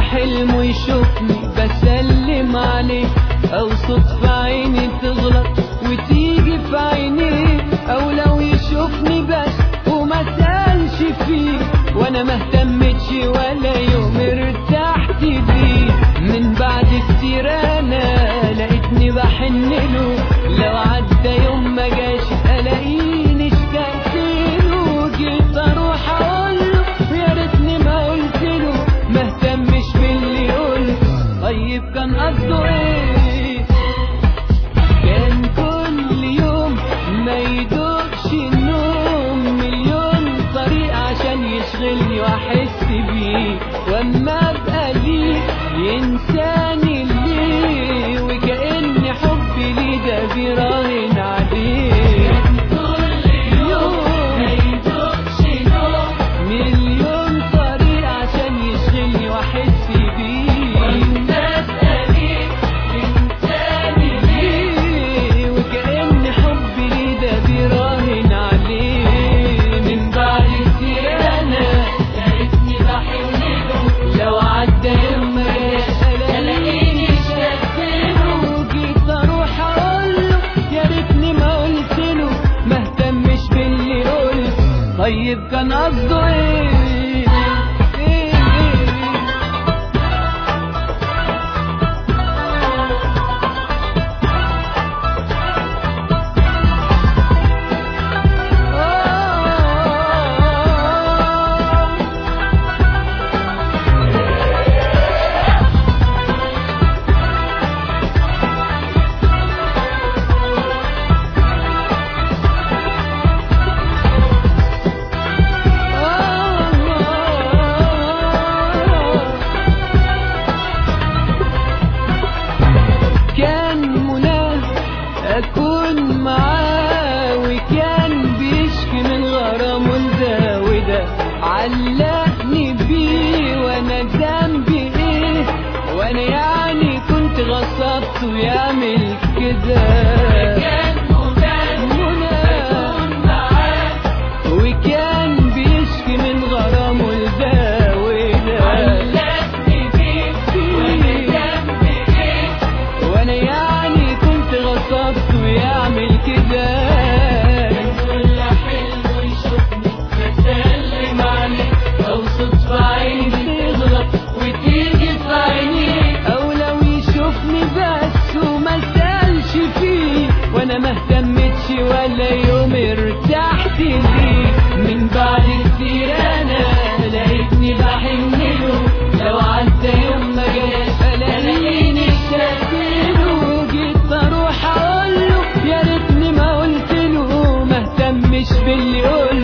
حلمه يشوفني بسلم عليه او صدفة عيني تغلط وتيجي في عينيه او لو يشوفني بس وما سألش فيه وانا ما اهتمتش ولا يوم ارتحت بيه من بعد كتير انا لقيتني بحن له لو عدى يوم ما جاش الاقيني اشتقت له جيت اروح اقول له يا ريتني ما قلت له ما اهتمش باللي قلت طيب كان قصده ايه كان كل يوم ما يدوقش النوم مليون طريقة عشان يشغلني واحس بيه واما ابقى ليه ينساني ليه وكأن حبي ليه ده بيراهن عليه مليون طريقة عشان يشغلني واحس بيه ليه وكأن حبي ليه ده بيراهن عليه من بعد كتير انا لو عدى يوم ما جاش الاقيني شدله جيت اروح اقول له يا ريتني ما قلت له ما اهتمش باللي قلت طيب كان قصده ايه إيه إيه آه كان مناه أكون معاه وكان بيشكي من غرامه ده وده علقني بيه وأنا ذنبي إيه وأنا يعني كنت غصبته يعمل كده مناه وكان بيشكي من غرامه ده وده وانا يعني كنت غصبته يعمل كده كل حلو يشوفني بسلم عليه او صدفة عيني تغلط وتيجي في عيني او لو يشوفني بس وما سألش فيه وانا ما اهتمتش ولا يوم ارتحت ليه من بعد كتير انا لقيتني بحن له لو عدى يوم ما جاش الاقيني اشتقت له جيت اروح اقول له يا ريتني ما قلت له ما اهتمش باللي قلت